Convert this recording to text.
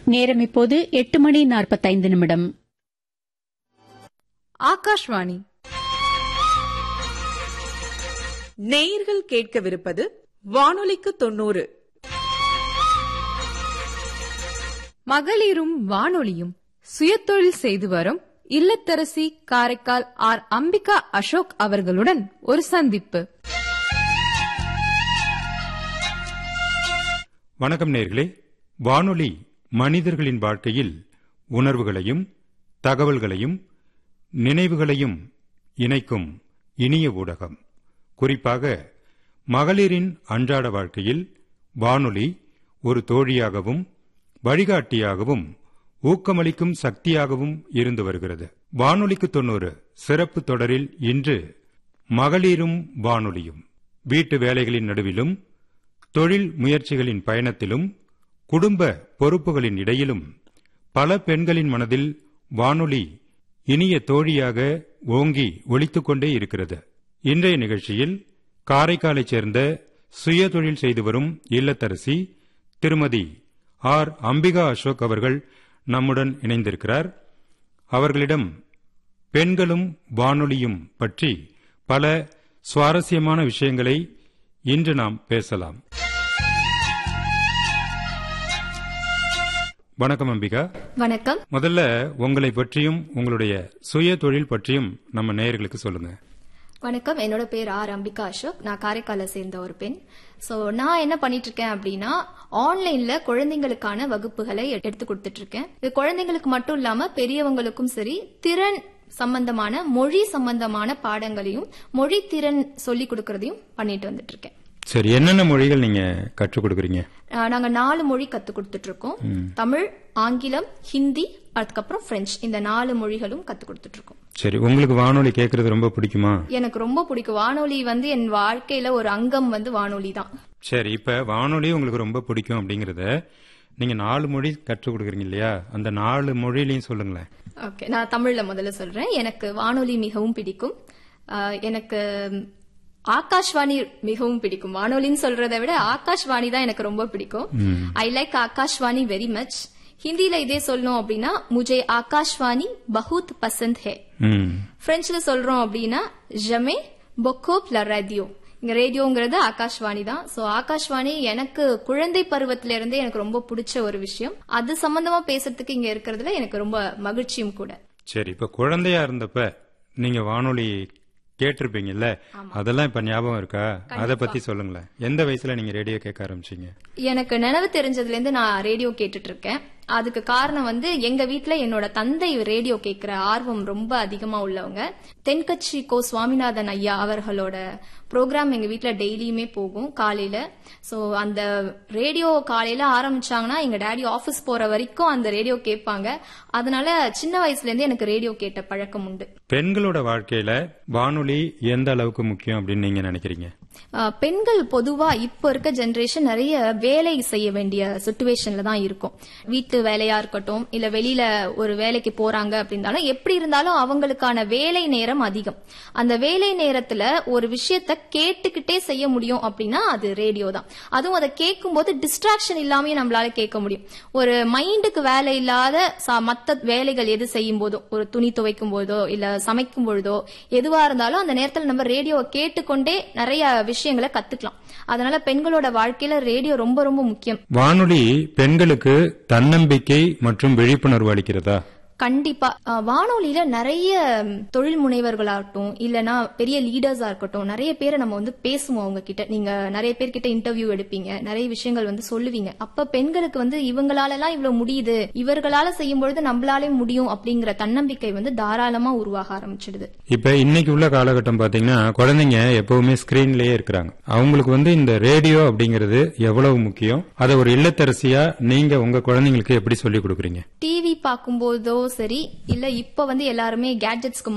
நேரம் இப்போது எட்டு மணி நாற்பத்தைந்து நிமிடம் ஆகாஷ்வாணி நேயர்கள் கேட்கவிருப்பது வானொலிக்கு தொண்ணூறு மகளிரும் வானொலியும் சுயதொழில் செய்து வரும் இல்லத்தரசி காரைக்கால் ஆர் அம்பிகா அசோக் அவர்களுடன் ஒரு சந்திப்பு வணக்கம் நேர்களே வானொலி மனிதர்களின் வாழ்க்கையில் உணர்வுகளையும் தகவல்களையும் நினைவுகளையும் இணைக்கும் இனிய ஊடகம் குறிப்பாக மகளிரின் அன்றாட வாழ்க்கையில் வானொலி ஒரு தோழியாகவும் வழிகாட்டியாகவும் ஊக்கமளிக்கும் சக்தியாகவும் இருந்து வருகிறது வானொலிக்கு தொண்ணூறு சிறப்பு தொடரில் இன்று மகளிரும் வானொலியும் வீட்டு வேலைகளின் நடுவிலும் தொழில் முயற்சிகளின் பயணத்திலும் குடும்ப பொறுப்புகளின் இடையிலும் பல பெண்களின் மனதில் வானொலி இனிய தோழியாக ஓங்கி ஒலித்துக் கொண்டே இருக்கிறது இன்றைய நிகழ்ச்சியில் காரைக்காலைச் சேர்ந்த சுயதொழில் செய்து வரும் இல்லத்தரசி திருமதி ஆர் அம்பிகா அசோக் அவர்கள் நம்முடன் இணைந்திருக்கிறார் அவர்களிடம் பெண்களும் வானொலியும் பற்றி பல சுவாரஸ்யமான விஷயங்களை இன்று நாம் பேசலாம் வணக்கம் அம்பிகா வணக்கம் முதல்ல உங்களை பற்றியும் உங்களுடைய சுய தொழில் பற்றியும் நம்ம நேயர்களுக்கு சொல்லுங்க வணக்கம் என்னோட பேர் ஆர் அம்பிகா அசோக் நான் காரைக்காலை சேர்ந்த ஒரு பெண் சோ நான் என்ன பண்ணிட்டு இருக்கேன் அப்படின்னா ஆன்லைன்ல குழந்தைங்களுக்கான வகுப்புகளை எடுத்து கொடுத்துட்டு இருக்கேன் இது குழந்தைங்களுக்கு மட்டும் இல்லாம பெரியவங்களுக்கும் சரி திறன் சம்பந்தமான மொழி சம்பந்தமான பாடங்களையும் மொழி திறன் சொல்லி கொடுக்கறதையும் பண்ணிட்டு வந்துட்டு இருக்கேன் சரி என்னென்ன மொழிகள் நீங்க கற்றுக் கொடுக்குறீங்க ஆஹ் நாங்க நாலு மொழி கத்து கொடுத்துட்டு இருக்கோம் தமிழ் ஆங்கிலம் ஹிந்தி அதுக்கப்புறம் பிரெஞ்சு இந்த நாலு மொழிகளும் கத்து கொடுத்துட்டு இருக்கோம் சரி உங்களுக்கு வானொலி கேட்கறது ரொம்ப பிடிக்குமா எனக்கு ரொம்ப பிடிக்கும் வானொலி வந்து என் வாழ்க்கையில ஒரு அங்கம் வந்து வானொலி தான் சரி இப்ப வானொலி உங்களுக்கு ரொம்ப பிடிக்கும் அப்படிங்கறத நீங்க நாலு மொழி கற்றுக் கொடுக்குறீங்க இல்லையா அந்த நாலு மொழியிலையும் சொல்லுங்களேன் ஓகே நான் தமிழ்ல முதல்ல சொல்றேன் எனக்கு வானொலி மிகவும் பிடிக்கும் ஆஹ் எனக்கு ஆகாஷ்வாணி மிகவும் பிடிக்கும் வானொலின்னு சொல்றதை விட ஆகாஷ்வாணி தான் எனக்கு ரொம்ப பிடிக்கும் I like Akashvani very much ஹிந்தில இதே சொல்லணும் அப்படின்னா முஜே ஆகாஷ்வாணி பஹுத் பசந்த் ஹே ம் பிரெஞ்சுல சொல்றோம் அப்படின்னா ஜமே பொக்கோப் ல ரேடியோ இங்க ரேடியோங்கிறது ஆகாஷ்வாணி தான் சோ ஆகாஷ்வாணி எனக்கு குழந்தை பருவத்தில இருந்தே எனக்கு ரொம்ப பிடிச்ச ஒரு விஷயம் அது சம்பந்தமா பேசுறதுக்கு இங்க இருக்கிறதுல எனக்கு ரொம்ப மகிழ்ச்சியும் கூட சரி இப்ப குழந்தையா இருந்தப்ப நீங்க வானொலி கேட்டிருப்பீங்கல்ல அதெல்லாம் இப்ப ஞாபகம் இருக்கா அத பத்தி சொல்லுங்களேன் எந்த வயசுல நீங்க ரேடியோ கேட்க ஆரம்பிச்சீங்க எனக்கு நினைவு தெரிஞ்சதுல இருந்து நான் ரேடியோ கேட்டுட்டு இருக்கேன் அதுக்கு காரணம் வந்து எங்க வீட்ல என்னோட தந்தை ரேடியோ கேட்கிற ஆர்வம் ரொம்ப அதிகமா உள்ளவங்க தென்கட்சி கோ சுவாமிநாதன் ஐயா அவர்களோட ப்ரோக்ராம் எங்க வீட்ல டெய்லியுமே போகும் காலையில சோ அந்த ரேடியோ காலையில ஆரம்பிச்சாங்கன்னா எங்க டாடி ஆபீஸ் போற வரைக்கும் அந்த ரேடியோ கேட்பாங்க அதனால சின்ன வயசுல இருந்தே எனக்கு ரேடியோ கேட்ட பழக்கம் உண்டு பெண்களோட வாழ்க்கையில வானொலி எந்த அளவுக்கு முக்கியம் அப்படின்னு நீங்க நினைக்கிறீங்க ஆஹ் பெண்கள் பொதுவா இப்ப இருக்க ஜெனரேஷன் நிறைய வேலை செய்ய வேண்டிய சுச்சுவேஷன்ல தான் இருக்கும் வீட்டு வேலையா இருக்கட்டும் இல்ல வெளியில ஒரு வேலைக்கு போறாங்க அப்படின்னாலும் எப்படி இருந்தாலும் அவங்களுக்கான வேலை நேரம் அதிகம் அந்த வேலை நேரத்துல ஒரு விஷயத்த கேட்டுக்கிட்டே செய்ய முடியும் அப்படின்னா அது ரேடியோ தான் அதுவும் அதை கேட்கும்போது டிஸ்ட்ராக்ஷன் இல்லாமயே நம்மளால கேட்க முடியும் ஒரு மைண்டுக்கு வேலை இல்லாத ச- மத்த வேலைகள் எது செய்யும் போதோ ஒரு துணி துவைக்கும் போதோ இல்ல சமைக்கும் பொழுதோ எதுவா இருந்தாலும் அந்த நேரத்துல நம்ம ரேடியோவை கேட்டுக்கொண்டே நிறைய விஷயங்களை கத்துக்கலாம் அதனால பெண்களோட வாழ்க்கையில ரேடியோ ரொம்ப ரொம்ப முக்கியம் வானொலி பெண்களுக்கு தன்னம்பிக்கை மற்றும் விழிப்புணர்வு அளிக்கிறதா கண்டிப்பா அஹ், வானொலியில நிறைய ம், தொழில் முனைவர்களாகட்டும் இல்லனா பெரிய லீடர்ஸா இருக்கட்டும் நிறைய பேரை நம்ம வந்து பேசுவோம் அவங்க கிட்ட நீங்க நிறைய பேர்கிட்ட இன்டர்வியூ எடுப்பீங்க நிறைய விஷயங்கள் வந்து சொல்லுவீங்க அப்ப பெண்களுக்கு வந்து இவங்களால எல்லாம் இவ்வளவு முடியுது இவர்களால செய்யும் பொழுது நம்மளாலே முடியும் அப்படிங்கிற தன்னம்பிக்கை வந்து தாராளமா உருவாக ஆரம்பிச்சிடுது இப்ப இன்னைக்கு உள்ள காலகட்டம் பாத்தீங்கன்னா குழந்தைங்க எப்பவுமே ஸ்கிரீன்லயே இருக்கிறாங்க அவங்களுக்கு வந்து இந்த ரேடியோ அப்படிங்கிறது எவ்வளவு முக்கியம் அதை ஒரு இல்லத்தரசியா நீங்க உங்க குழந்தைங்களுக்கு எப்படி சொல்லிக் கொடுக்குறீங்க டிவி பார்க்கும்போதோ சரி இல்ல இப்ப வந்து எல்லாருமே கேட்ஜெட்ஸ்க்கு